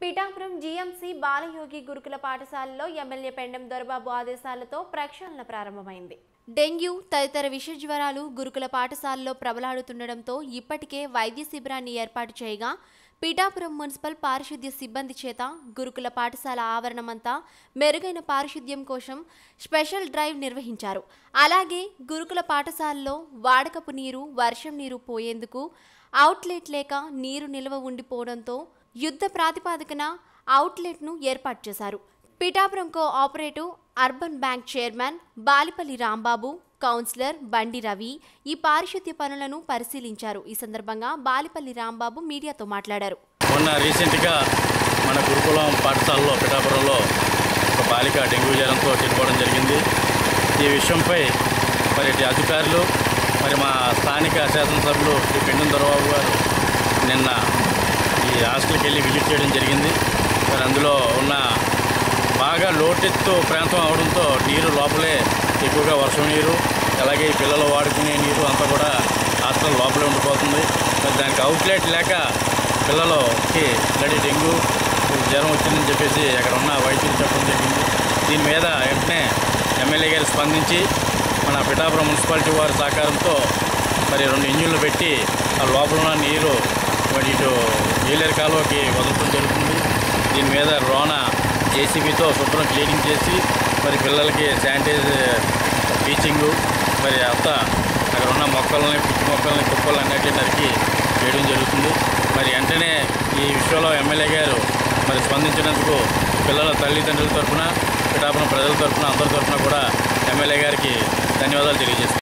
Pithapuram GMC Balayogi గురుకుల పాఠశాలలో MLA Pendem Dorababu ఆదేశాలతో ప్రక్షాళన ప్రారంభమైంది డెంగ్యూ తదితర విష జ్వరాలు గురుకుల పాఠశాలలో ప్రబలాడుతుండటంతో ఇప్పటికే వైద్య శిబిరాన్ని ఏర్పాటు చేయగా పిఠాపురం మున్సిపల్ పారిశుద్ధ్య సిబ్బంది చేత గురుకుల పాఠశాల ఆవరణమంతా మెరుగైన పారిశుద్ధ్యం కోసం స్పెషల్ డ్రైవ్ నిర్వహించారు అలాగే గురుకుల పాఠశాలలో వాడకపు నీరు వర్షం నీరు పోయేందుకు అవుట్లెట్ లేక నీరు నిల్వ ఉండిపోవడంతో యుద్ధ ప్రాతిపాదికన అవుట్లెట్ను ఏర్పాటు చేశారు Pithapuram cooperative urban bank chairman Balipalli Rambabu councillor Bandi Ravi ఈ పారిశుద్ధ్య పనులను పరిశీలించారు ఈ సందర్భంగా బాలిపల్లి రాంబాబు మీడియాతో మాట్లాడారు మొన్న రీసెంట్గా మన గురుకులం పాఠశాలలో పిఠాపురంలో ఒక బాలిక డెంగ్యూ జ్వరంతో చనిపోవడం జరిగింది ఈ విషయంపై మరి ఇటు అధికారులు మరి మా స్థానిక శాసనసభ్యులు శ్రీ పెండం దొరబాబు గారు నిన్న ఈ హాస్టల్కి వెళ్ళి విజిట్ చేయడం జరిగింది మరి అందులో ఉన్న బాగా లోటెత్తు ప్రాంతం అవడంతో నీరు లోపలే ఎక్కువగా వర్షం నీరు అలాగే ఈ పిల్లలు వాడుకునే నీరు అంతా కూడా హాస్టల్ లోపలే ఉండిపోతుంది మరి దానికి అవుట్లెట్ లేక పిల్లలకి బ్లడ్ డెంగ్యూ జ్వరం వచ్చిందని చెప్పేసి అక్కడ ఉన్న వైద్యులు చెప్పడం జరిగింది దీని మీద వెంటనే ఎమ్మెల్యే గారు స్పందించి మన పిఠాపురం మున్సిపాలిటీ వారి సహకారంతో మరి రెండు ఇంజిన్లు పెట్టి ఆ లోపల ఉన్న నీరు మరి ఇటు నీలేరు కాలువకి వదలటం జరుగుతుంది దీని మీద రోన జేసీబీతో శుభ్రం క్లీనింగ్ చేసి మరి పిల్లలకి శానిటైజర్ టీచింగు మరి అంతా అక్కడ ఉన్న మొక్కల్ని పిచ్చి మొక్కల్ని కుప్పలు అన్నిటిని నరికి చేయడం జరుగుతుంది మరి వెంటనే ఈ విషయంలో ఎమ్మెల్యే గారు మరి స్పందించినందుకు పిల్లల తల్లిదండ్రుల తరఫున పిఠాపురం ప్రజల తరఫున అందరి తరఫున కూడా ఎమ్మెల్యే గారికి ధన్యవాదాలు తెలియజేస్తాను